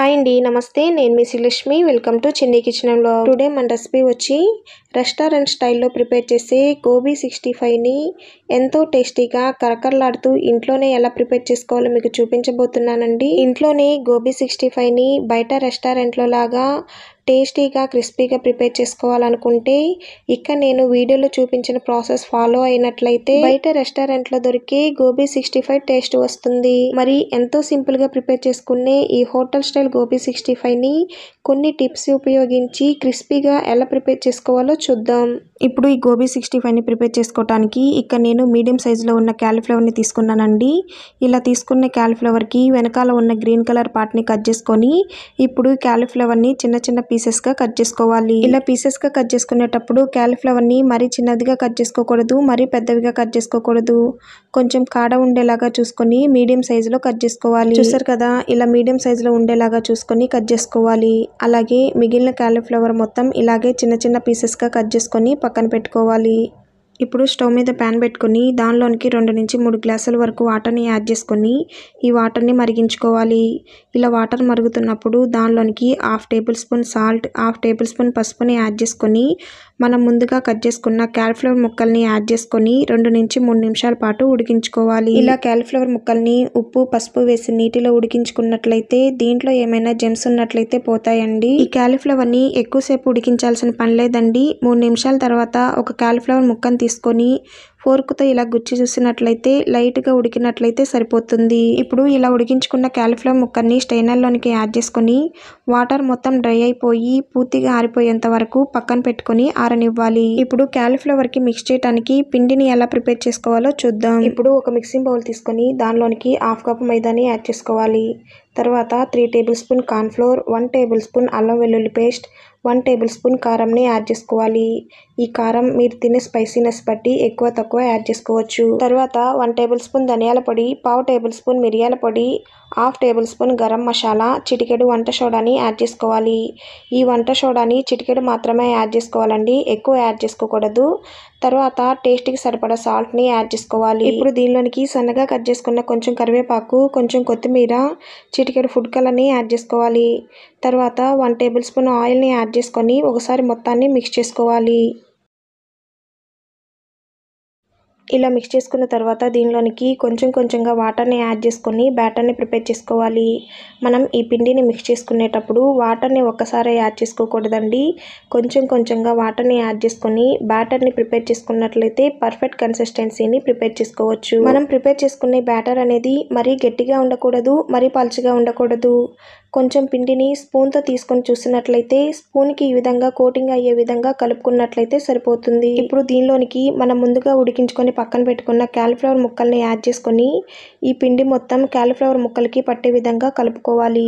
hi అండి నమస్తే నేను మీ Srilakshmi welcome to Chennai kitchen లో టుడే మన రెసిపీ వచ్చి రెస్టారెంట్ స్టైల్లో ప్రిపేర్ చేసే గోబీ సిక్స్టీ ఫైవ్ని ఎంతో టేస్టీగా కరకరలాడుతూ ఇంట్లోనే ఎలా ప్రిపేర్ చేసుకోవాలో మీకు చూపించబోతున్నానండి ఇంట్లోనే గోబీ సిక్స్టీ ఫైవ్ని బయట రెస్టారెంట్లో లాగా టేస్టీగా క్రిస్పీగా ప్రిపేర్ చేసుకోవాలనుకుంటే ఇక్కడ నేను వీడియోలో చూపించిన ప్రాసెస్ ఫాలో అయినట్లయితే బయట రెస్టారెంట్లో దొరికే గోబీ సిక్స్టీ ఫైవ్ టేస్ట్ వస్తుంది మరి ఎంతో సింపుల్గా ప్రిపేర్ చేసుకునే ఈ హోటల్ స్టైల్ గోబీ సిక్స్టీ ఫైవ్ని కొన్ని టిప్స్ ఉపయోగించి క్రిస్పీగా ఎలా ప్రిపేర్ చేసుకోవాలో చూద్దాం ఇప్పుడు ఈ గోబీ సిక్స్టీ ఫైవ్ని ప్రిపేర్ చేసుకోవడానికి ఇక్కడ నేను మీడియం సైజులో ఉన్న క్యాలీఫ్లవర్ని తీసుకున్నానండి ఇలా తీసుకున్న క్యాలీఫ్లవర్కి వెనకాల ఉన్న గ్రీన్ కలర్ పార్ట్ని కట్ చేసుకొని ఇప్పుడు క్యాలీఫ్లవర్ని చిన్న చిన్న పీసెస్గా కట్ చేసుకోవాలి ఇలా పీసెస్గా కట్ చేసుకునేటప్పుడు క్యాలీఫ్లవర్ని మరీ చిన్నదిగా కట్ చేసుకోకూడదు మరీ పెద్దవిగా కట్ చేసుకోకూడదు కొంచెం కాడ ఉండేలాగా చూసుకొని మీడియం సైజులో కట్ చేసుకోవాలి చూసారు కదా ఇలా మీడియం సైజులో ఉండేలాగా చూసుకొని కట్ చేసుకోవాలి అలాగే మిగిలిన క్యాలీఫ్లవర్ మొత్తం ఇలాగే చిన్న చిన్న పీసెస్గా కట్ చేసుకొని పక్కన పెట్టుకోవాలి ఇప్పుడు స్టవ్ మీద ప్యాన్ పెట్టుకొని దానిలోనికి రెండు నుంచి మూడు గ్లాసుల వరకు వాటర్ని యాడ్ చేసుకొని ఈ వాటర్ని మరిగించుకోవాలి ఇలా వాటర్ మరుగుతున్నప్పుడు దానిలోనికి half tablespoon salt half tablespoon పసుపుని యాడ్ చేసుకొని మనం ముందుగా కట్ చేసుకున్న క్యాలిఫ్లవర్ ముక్కల్ని యాడ్ చేసుకొని రెండు నుంచి మూడు నిమిషాల పాటు ఉడికించుకోవాలి ఇలా క్యాలిఫ్లవర్ ముక్కల్ని ఉప్పు పసుపు వేసి నీటిలో ఉడికించుకున్నట్లయితే దీంట్లో ఏమైనా జెమ్స్ ఉన్నట్లయితే పోతాయండి ఈ క్యాలిఫ్లవర్ని ఎక్కువసేపు ఉడికించాల్సిన పని లేదండి మూడు నిమిషాల తర్వాత ఒక క్యాలిఫ్లవర్ ముక్కను తీసుకొని ఫోర్క్తో ఇలా గుచ్చి చూసినట్లయితే లైట్గా ఉడికినట్లయితే సరిపోతుంది ఇప్పుడు ఇలా ఉడికించుకున్న క్యాలిఫ్లవర్ ముక్కని స్టైనర్లోనికి యాడ్ చేసుకొని వాటర్ మొత్తం డ్రై అయిపోయి పూర్తిగా ఆరిపోయేంత వరకు పక్కన పెట్టుకొని ఆరనివ్వాలి ఇప్పుడు క్యాలిఫ్లవర్కి మిక్స్ చేయడానికి పిండిని ఎలా ప్రిపేర్ చేసుకోవాలో చూద్దాం ఇప్పుడు ఒక మిక్సింగ్ బౌల్ తీసుకొని దానిలోనికి హాఫ్ కప్ మైదాని యాడ్ చేసుకోవాలి తర్వాత three tablespoon cornflour one tablespoon అల్లం వెల్లుల్లి పేస్ట్ వన్ టేబుల్ స్పూన్ కారంని యాడ్ చేసుకోవాలి ఈ కారం మీరు తినే స్పైసీనెస్ బట్టి ఎక్కువ తక్కువ యాడ్ చేసుకోవచ్చు తర్వాత వన్ టేబుల్ స్పూన్ ధనియాల పొడి పావు టేబుల్ స్పూన్ మిరియాల పొడి half tablespoon garam masala చిటికెడు వంట సోడాని యాడ్ చేసుకోవాలి ఈ వంట సోడాని చిటికెడు మాత్రమే యాడ్ చేసుకోవాలండి ఎక్కువ యాడ్ చేసుకోకూడదు తర్వాత టేస్ట్కి సరిపడా సాల్ట్ని యాడ్ చేసుకోవాలి ఇప్పుడు దీనిలోనికి సన్నగా కట్ చేసుకున్న కొంచెం కరివేపాకు కొంచెం కొత్తిమీర చిటికెడు ఫుడ్ కలర్ని యాడ్ చేసుకోవాలి తర్వాత వన్ టేబుల్ స్పూన్ ఆయిల్ని యాడ్ చేసుకొని ఒకసారి మొత్తాన్ని మిక్స్ చేసుకోవాలి ఇలా మిక్స్ చేసుకున్న తర్వాత దీనిలోనికి కొంచెం కొంచెంగా వాటర్ని యాడ్ చేసుకొని బ్యాటర్ని ప్రిపేర్ చేసుకోవాలి మనం ఈ పిండిని మిక్స్ చేసుకునేటప్పుడు వాటర్ని ఒక్కసారి యాడ్ చేసుకోకూడదండి కొంచెం కొంచెంగా వాటర్ని యాడ్ చేసుకొని బ్యాటర్ని ప్రిపేర్ చేసుకున్నట్లయితే పర్ఫెక్ట్ కన్సిస్టెన్సీని ప్రిపేర్ చేసుకోవచ్చు మనం ప్రిపేర్ చేసుకునే బ్యాటర్ అనేది మరీ గట్టిగా ఉండకూడదు మరీ పలుచగా ఉండకూడదు కొంచెం పిండిని స్పూన్తో తీసుకొని చూసినట్లయితే స్పూన్కి ఈ విధంగా కోటింగ్ అయ్యే విధంగా కలుపుకున్నట్లయితే సరిపోతుంది ఇప్పుడు దీనిలోనికి మనం ముందుగా ఉడికించుకొని పక్కన పెట్టుకున్న క్యాలీఫ్లవర్ ముక్కల్ని యాడ్ చేసుకొని ఈ పిండి మొత్తం క్యాలీఫ్లవర్ ముక్కలకి పట్టే విధంగా కలుపుకోవాలి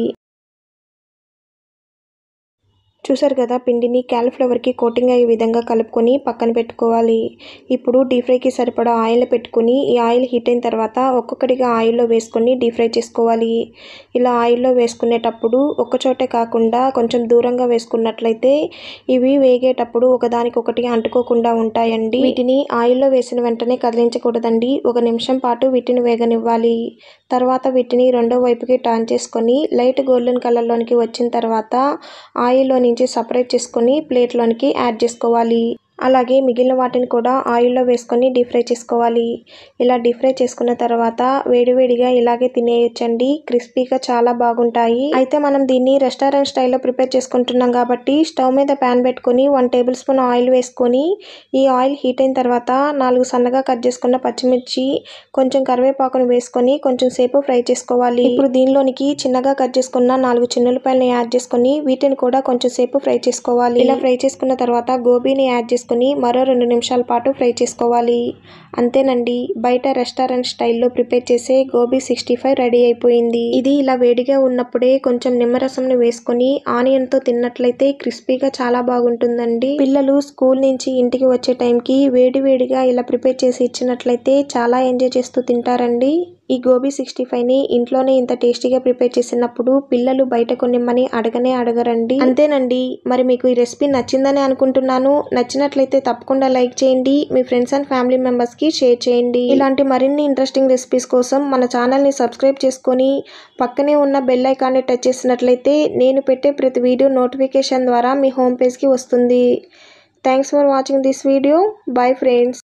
చూసారు కదా పిండిని క్యాలీఫ్లవర్కి కోటింగ్ అయ్యే విధంగా కలుపుకొని పక్కన పెట్టుకోవాలి ఇప్పుడు డీప్ ఫ్రైకి సరిపడా ఆయిల్ పెట్టుకుని ఈ ఆయిల్ హీట్ అయిన తర్వాత ఒక్కొక్కటిగా ఆయిల్లో వేసుకొని డీప్ ఫ్రై చేసుకోవాలి ఇలా ఆయిల్లో వేసుకునేటప్పుడు ఒక్కచోటే కాకుండా కొంచెం దూరంగా వేసుకున్నట్లయితే ఇవి వేగేటప్పుడు ఒకదానికొకటి అంటుకోకుండా ఉంటాయండి వీటిని ఆయిల్లో వేసిన వెంటనే కదిలించకూడదండి ఒక నిమిషం పాటు వీటిని వేగనివ్వాలి తర్వాత వీటిని రెండో వైపుకి టర్న్ చేసుకొని లైట్ గోల్డెన్ కలర్లోనికి వచ్చిన తర్వాత ఆయిల్లో నుంచి సపరేట్ చేసుకొని ప్లేట్లోనికి యాడ్ చేసుకోవాలి అలాగే మిగిలిన వాటిని కూడా ఆయిల్లో వేసుకొని డీప్ ఫ్రై చేసుకోవాలి ఇలా డీప్ ఫ్రై చేసుకున్న తర్వాత వేడివేడిగా ఇలాగే తినేయచ్చండి క్రిస్పీగా చాలా బాగుంటాయి అయితే మనం దీన్ని రెస్టారెంట్ స్టైల్లో ప్రిపేర్ చేసుకుంటున్నాం కాబట్టి స్టవ్ మీద ప్యాన్ పెట్టుకొని వన్ టేబుల్ స్పూన్ ఆయిల్ వేసుకొని ఈ ఆయిల్ హీట్ అయిన తర్వాత నాలుగు సన్నగా కట్ చేసుకున్న పచ్చిమిర్చి కొంచెం కరివేపాకును వేసుకొని కొంచెం సేపు ఫ్రై చేసుకోవాలి ఇప్పుడు దీనిలోనికి చిన్నగా కట్ చేసుకున్న నాలుగు చిన్నులపాయలను యాడ్ చేసుకొని వీటిని కూడా కొంచెం సేపు ఫ్రై చేసుకోవాలి ఇలా ఫ్రై చేసుకున్న తర్వాత గోబీని యాడ్ చేసుకొని మరో రెండు నిమిషాల పాటు ఫ్రై చేసుకోవాలి అంతేనండి బయట రెస్టారెంట్ స్టైల్లో ప్రిపేర్ చేసే గోబీ సిక్స్టీ ఫైవ్ రెడీ అయిపోయింది ఇది ఇలా వేడిగా ఉన్నప్పుడే కొంచెం నిమ్మరసంని వేసుకొని ఆనియన్తో తిన్నట్లయితే క్రిస్పీగా చాలా బాగుంటుందండి పిల్లలు స్కూల్ నుంచి ఇంటికి వచ్చే టైంకి వేడి వేడిగా ఇలా ప్రిపేర్ చేసి ఇచ్చినట్లయితే చాలా ఎంజాయ్ చేస్తూ తింటారండి ఈ గోబీ సిక్స్టీ ఫైవ్ని ఇంట్లోనే ఇంత టేస్టీగా ప్రిపేర్ చేసినప్పుడు పిల్లలు బయట కొనిమ్మని అడగనే అడగరండి అంతేనండి మరి మీకు ఈ రెసిపీ నచ్చిందని అనుకుంటున్నాను నచ్చినట్లయితే తప్పకుండా లైక్ చేయండి మీ ఫ్రెండ్స్ అండ్ ఫ్యామిలీ మెంబర్స్కి షేర్ చేయండి ఇలాంటి మరిన్ని ఇంట్రెస్టింగ్ రెసిపీస్ కోసం మన ఛానల్ని సబ్స్క్రైబ్ చేసుకొని పక్కనే ఉన్న బెల్ ఐకాన్ని టచ్ చేసినట్లయితే నేను పెట్టే ప్రతి వీడియో నోటిఫికేషన్ ద్వారా మీ హోమ్ పేజ్కి వస్తుంది thanks for watching this video bye friends